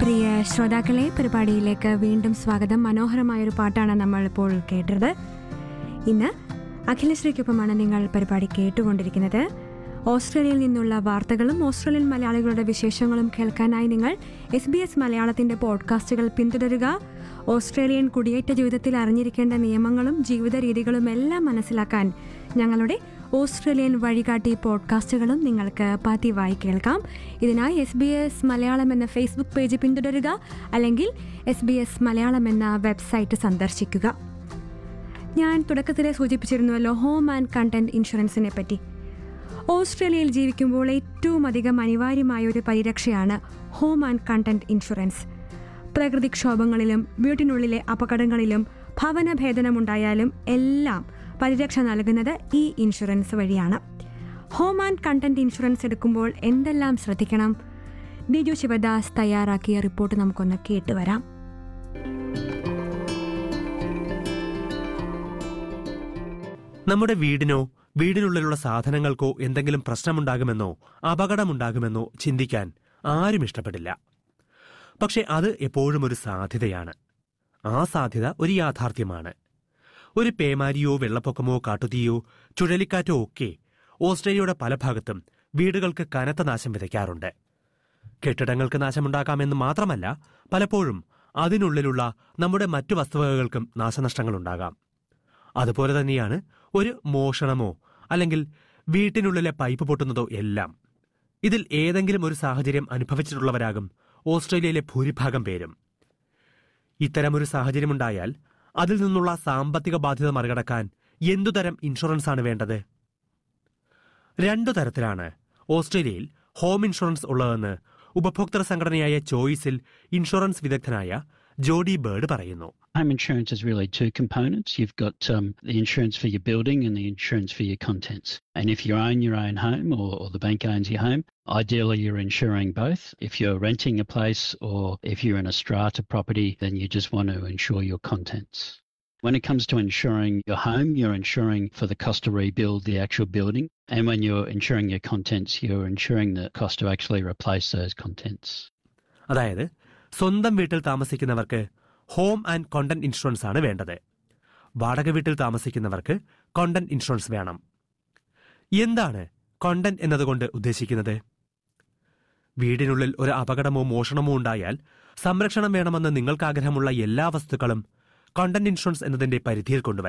പ്രിയ ശ്രോതാക്കളെ പരിപാടിയിലേക്ക് വീണ്ടും സ്വാഗതം മനോഹരമായൊരു പാട്ടാണ് നമ്മൾ ഇപ്പോൾ കേട്ടത് ഇന്ന് അഖിലശ്രീക്കൊപ്പമാണ് നിങ്ങൾ പരിപാടി കേട്ടുകൊണ്ടിരിക്കുന്നത് ഓസ്ട്രേലിയയിൽ നിന്നുള്ള വാർത്തകളും ഓസ്ട്രേലിയൻ മലയാളികളുടെ വിശേഷങ്ങളും കേൾക്കാനായി നിങ്ങൾ എസ് ബി എസ് മലയാളത്തിന്റെ പോഡ്കാസ്റ്റുകൾ പിന്തുടരുക ഓസ്ട്രേലിയൻ കുടിയേറ്റ ജീവിതത്തിൽ അറിഞ്ഞിരിക്കേണ്ട നിയമങ്ങളും ജീവിത രീതികളും എല്ലാം മനസ്സിലാക്കാൻ ഞങ്ങളുടെ ഓസ്ട്രേലിയൻ വഴികാട്ടി പോഡ്കാസ്റ്റുകളും നിങ്ങൾക്ക് പതിവായി കേൾക്കാം ഇതിനായി എസ് ബി എസ് മലയാളം എന്ന ഫേസ്ബുക്ക് പേജ് പിന്തുടരുക അല്ലെങ്കിൽ എസ് ബി എസ് മലയാളം എന്ന വെബ്സൈറ്റ് സന്ദർശിക്കുക ഞാൻ തുടക്കത്തിലെ സൂചിപ്പിച്ചിരുന്നുവല്ലോ ഹോം ആൻഡ് കണ്ടന്റ് ഇൻഷുറൻസിനെ പറ്റി ഓസ്ട്രേലിയയിൽ ജീവിക്കുമ്പോൾ ഏറ്റവും അധികം അനിവാര്യമായ ഒരു പരിരക്ഷയാണ് ഹോം ആൻഡ് കണ്ടന്റ് ഇൻഷുറൻസ് പ്രകൃതിക്ഷോഭങ്ങളിലും വീട്ടിനുള്ളിലെ അപകടങ്ങളിലും ഭവനഭേദനമുണ്ടായാലും എല്ലാം പരിരക്ഷ നൽകുന്നത് ഈ ഇൻഷുറൻസ് വഴിയാണ് ഹോം ആൻഡ് കണ്ടന്റ് ഇൻഷുറൻസ് എടുക്കുമ്പോൾ എന്തെല്ലാം ശ്രദ്ധിക്കണം ബിജു ശിവദാസ് തയ്യാറാക്കിയ റിപ്പോർട്ട് നമുക്കൊന്ന് കേട്ടുവരാം നമ്മുടെ വീടിനോ വീടിനുള്ളിലുള്ള സാധനങ്ങൾക്കോ എന്തെങ്കിലും പ്രശ്നമുണ്ടാകുമെന്നോ അപകടമുണ്ടാകുമെന്നോ ചിന്തിക്കാൻ ആരും ഇഷ്ടപ്പെടില്ല പക്ഷെ അത് എപ്പോഴും ഒരു സാധ്യതയാണ് ആ സാധ്യത ഒരു യാഥാർത്ഥ്യമാണ് ഒരു പേമാരിയോ വെള്ളപ്പൊക്കമോ കാട്ടുതീയോ ചുഴലിക്കാറ്റോ ഒക്കെ ഓസ്ട്രേലിയയുടെ പല ഭാഗത്തും വീടുകൾക്ക് കനത്ത നാശം വിതയ്ക്കാറുണ്ട് കെട്ടിടങ്ങൾക്ക് നാശമുണ്ടാക്കാമെന്ന് മാത്രമല്ല പലപ്പോഴും അതിനുള്ളിലുള്ള നമ്മുടെ മറ്റു വസ്തുവകകൾക്കും നാശനഷ്ടങ്ങളുണ്ടാകാം അതുപോലെ തന്നെയാണ് ഒരു മോഷണമോ അല്ലെങ്കിൽ വീട്ടിനുള്ളിലെ പൈപ്പ് പൊട്ടുന്നതോ എല്ലാം ഇതിൽ ഏതെങ്കിലും ഒരു സാഹചര്യം അനുഭവിച്ചിട്ടുള്ളവരാകും ഓസ്ട്രേലിയയിലെ ഭൂരിഭാഗം പേരും ഇത്തരമൊരു സാഹചര്യമുണ്ടായാൽ അതിൽ നിന്നുള്ള സാമ്പത്തിക ബാധ്യത മറികടക്കാൻ എന്തുതരം ഇൻഷുറൻസാണ് വേണ്ടത് രണ്ടു തരത്തിലാണ് ഓസ്ട്രേലിയയിൽ ഹോം ഇൻഷുറൻസ് ഉള്ളതെന്ന് ഉപഭോക്തൃ സംഘടനയായ ചോയ്സിൽ ഇൻഷുറൻസ് വിദഗ്ധനായ ജോഡി ബേർഡ് പറയുന്നു Home insurance is really two components. You've got um, the insurance for your building and the insurance for your contents. And if you own your own home or, or the bank owns your home, ideally you're insuring both. If you're renting a place or if you're in a strata property, then you just want to insure your contents. When it comes to insuring your home, you're insuring for the cost to rebuild the actual building. And when you're insuring your contents, you're insuring the cost to actually replace those contents. അതായത് സ്വന്തം വീട്ടിൽ താമസിക്കുന്നവർക്ക് home and content insurance ആണ് വേണ്ടത് വാടക വീട്ടിൽ താമസിക്കുന്നവർക്ക് content insurance വേണം എന്താണ് കോണ്ടന്റ് എന്നതുകൊണ്ട് ഉദ്ദേശിക്കുന്നത് വീടിനുള്ളിൽ ഒരു അപകടമോ മോഷണമോ ഉണ്ടായാൽ സംരക്ഷണം വേണമെന്ന് നിങ്ങൾക്ക് ആഗ്രഹമുള്ള എല്ലാ വസ്തുക്കളും കോണ്ടന്റ് ഇൻഷുറൻസ് എന്നതിന്റെ പരിധിയിൽ കൊണ്ടുവരാം